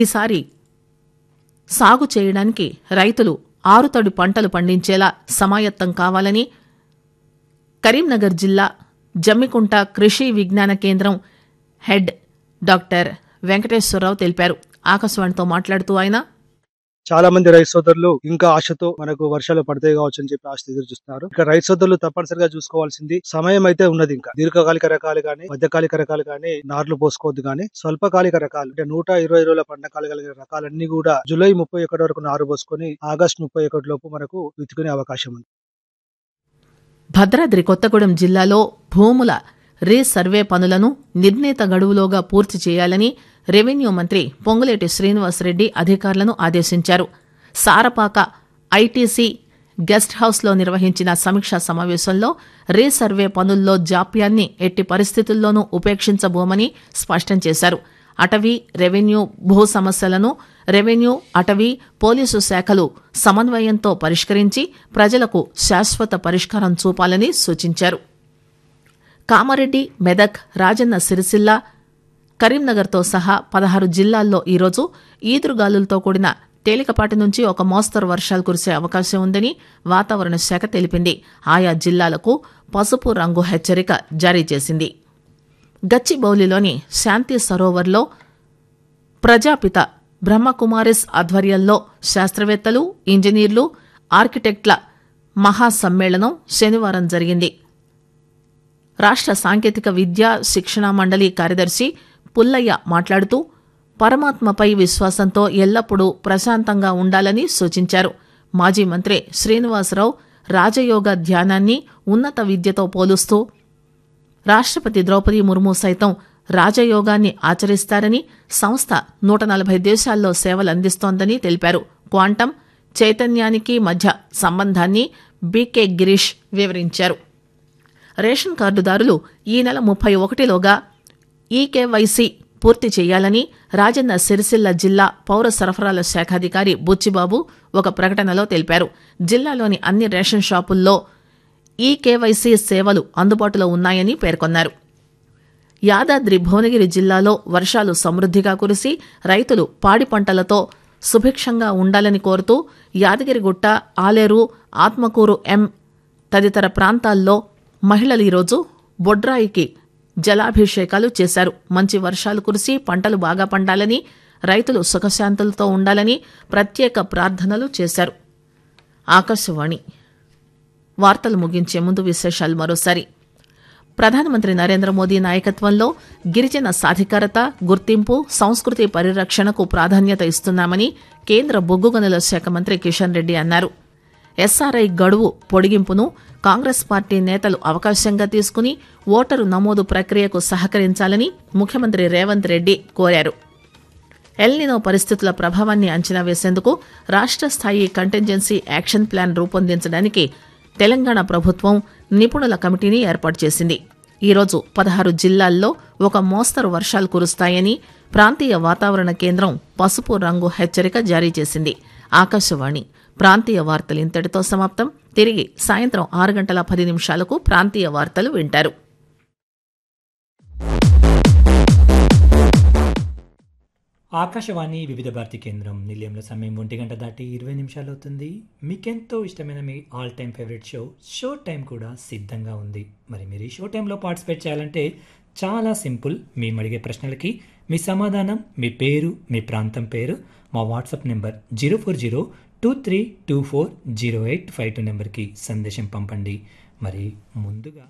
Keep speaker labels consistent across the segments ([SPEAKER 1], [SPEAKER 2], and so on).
[SPEAKER 1] ఈసారి సాగు చేయడానికి రైతులు ఆరుతడి పంటలు పండించేలా సమాయత్తం కావాలని కరీంనగర్ జిల్లా జమ్మికుంట కృషి విజ్ఞాన కేంద్రం హెడ్ డాక్టర్ వెంకటేశ్వరరావు తెలిపారు ఆకాశవాణితో మాట్లాడుతూ ఆయన
[SPEAKER 2] చాలా మంది రైతు సోదరులు ఇంకా ఆశతో మనకు వర్షాలు పడతాయి కావచ్చు అని చెప్పి ఆశ ఎదురు చూస్తున్నారు ఇక రైతు సోదరులు తప్పనిసరిగా చూసుకోవాల్సింది సమయం అయితే ఉన్నది ఇంకా దీర్ఘకాలిక రకాలు కానీ మధ్యకాలిక రకాలు కానీ నార్లు పోసుకోవద్దు కానీ స్వల్పకాలిక రకాలు అంటే నూట ఇరవై రోజుల పంట కలిగిన రకాలన్నీ కూడా జూలై ముప్పై ఒకటి వరకు నారు పోసుకొని ఆగస్టు ముప్పై ఒకటి లోపు మనకు విత్తుకునే అవకాశం ఉంది
[SPEAKER 1] భద్రాద్రి కొత్తగూడెం జిల్లాలో భూముల రీసర్వే పనులను నిర్ణీత గడువులోగా పూర్తి చేయాలని రెవెన్యూ మంత్రి పొంగులేటి శ్రీనివాసరెడ్డి అధికారులను ఆదేశించారు సారపాక ఐటీసీ గెస్ట్ హౌస్లో నిర్వహించిన సమీక్షా సమావేశంలో రీసర్వే పనుల్లో జాప్యాన్ని ఎట్టి పరిస్థితుల్లోనూ ఉపేక్షించబోమని స్పష్టం చేశారు అటవీ రెవెన్యూ భూ సమస్యలను రెవెన్యూ అటవీ పోలీసు శాఖలు సమన్వయంతో పరిష్కరించి ప్రజలకు శాశ్వత పరిష్కారం చూపాలని సూచించారు కామారెడ్డి మెదక్ రాజన్న సిరిసిల్ల కరీంనగర్తో సహా పదహారు జిల్లాల్లో ఈరోజు ఈదురుగాలులతో కూడిన తేలికపాటి నుంచి ఒక మోస్తరు వర్షాలు కురిసే అవకాశం ఉందని వాతావరణ శాఖ తెలిపింది ఆయా జిల్లాలకు పసుపు రంగు హెచ్చరిక జారీ చేసింది గచ్చిబౌలిలోని శాంతి సరోవర్లో ప్రజాపిత బ్రహ్మకుమారిస్ ఆధ్వర్యంలో శాస్త్రవేత్తలు ఇంజనీర్లు ఆర్కిటెక్ట్ల మహాసమ్మేళనం శనివారం జరిగింది రాష్ట్ర సాంకేతిక విద్యా శిక్షణ మండలి కార్యదర్శి పుల్లయ్య మాట్లాడుతూ పరమాత్మపై విశ్వాసంతో ఎల్లప్పుడూ ప్రశాంతంగా ఉండాలని సూచించారు మాజీ మంత్రి శ్రీనివాసరావు రాజయోగ ధ్యానాన్ని ఉన్నత విద్యతో పోలుస్తూ రాష్ట్రపతి ద్రౌపది ముర్ము సైతం రాజయోగాన్ని ఆచరిస్తారని సంస్థ నూట నలభై దేశాల్లో సేవలందిస్తోందని తెలిపారు క్వాంటం చైతన్యానికి మధ్య సంబంధాన్ని బీకే గిరీష్ వివరించారు రేషన్ కార్డుదారులు ఈ నెల ముప్పై ఒకటిలోగా ఈకేవైసీ పూర్తి చేయాలని రాజన్న సిరిసిల్ల జిల్లా పౌర సరఫరాల శాఖాధికారి బుచ్చిబాబు ఒక ప్రకటనలో తెలిపారు జిల్లాలోని అన్ని రేషన్ షాపుల్లో ఈకేవైసీ సేవలు అందుబాటులో ఉన్నాయని పేర్కొన్నారు యాదాద్రి భువనగిరి జిల్లాలో వర్షాలు సమృద్దిగా కురిసి రైతులు పాడి పంటలతో సుభిక్షంగా ఉండాలని కోరుతూ యాదగిరిగుట్ట ఆలేరు ఆత్మకూరు ఎం తదితర ప్రాంతాల్లో మహిళలు ఈరోజు బొడ్రాయికి జలాభిషేకాలు చేశారు మంచి వర్షాలు కురిసి పంటలు బాగా పండాలని రైతులు సుఖశాంతులతో ఉండాలని ప్రత్యేక ప్రార్థనలు చేశారు ఆకాశవాణి వార్తలు ముగించే ముందు విశేషాలు మరోసారి ప్రధానమంత్రి నరేంద్ర మోదీ నాయకత్వంలో గిరిజన సాధికారత గుర్తింపు సంస్కృతి పరిరక్షణకు ప్రాధాన్యత ఇస్తున్నామని కేంద్ర బొగ్గు గనుల శాఖ మంత్రి కిషన్ రెడ్డి అన్నారు ఎస్ఆర్ఐ గడువు పొడిగింపును కాంగ్రెస్ పార్టీ నేతలు అవకాశంగా తీసుకుని ఓటరు నమోదు ప్రక్రియకు సహకరించాలని ముఖ్యమంత్రి రేవంత్ రెడ్డి కోరారు ఎల్నినో పరిస్థితుల ప్రభావాన్ని అంచనా వేసేందుకు రాష్ట్ర స్థాయి కంటింజెన్సీ యాక్షన్ ప్లాన్ రూపొందించడానికి తెలంగాణ ప్రభుత్వం నిపుణుల కమిటీని ఏర్పాటు చేసింది ఈరోజు పదహారు జిల్లాల్లో ఒక మోస్తరు వర్షాలు కురుస్తాయని ప్రాంతీయ వాతావరణ కేంద్రం పసుపు రంగు హెచ్చరిక జారీ చేసింది ఆకాశవాణి ప్రాంతీయ వార్తలు ఇంతటితో సమాప్తం తిరిగి సాయంత్రం ఆరు గంటల పది నిమిషాలకు ప్రాంతీయ వార్తలు వింటారు
[SPEAKER 3] ఆకాశవాణి వివిధ భారతి కేంద్రం నిలయంలో సమయం ఒంటి గంట దాటి ఇరవై నిమిషాలు అవుతుంది మీకెంతో ఇష్టమైన మీ all time favourite show show time కూడా సిద్ధంగా ఉంది మరి మీరు ఈ షో టైంలో పార్టిసిపేట్ చేయాలంటే చాలా సింపుల్ మేము అడిగే ప్రశ్నలకి మీ సమాధానం మీ పేరు మీ ప్రాంతం పేరు మా WhatsApp number zero four zero two three two four zero eight five two నెంబర్కి సందేశం పంపండి మరి ముందుగా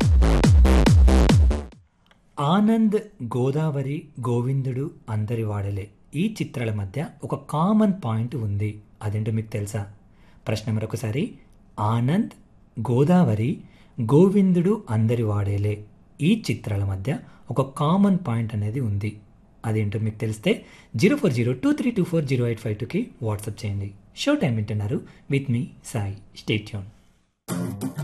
[SPEAKER 3] ఆనంద్ గోదావరి గోవిందుడు అందరి వాడలే ఈ చిత్రాల మధ్య ఒక కామన్ పాయింట్ ఉంది అదేంటో మీకు తెలుసా ప్రశ్న మరొకసారి ఆనంద్ గోదావరి గోవిందుడు అందరి వాడేలే ఈ చిత్రాల మధ్య ఒక కామన్ పాయింట్ అనేది ఉంది అదేంటో మీకు తెలిస్తే zero four zero two three two four zero eight five టూకి వాట్సాప్ చేయండి షో టైం వింటున్నారు విత్ మీ సాయి స్టేట్యూన్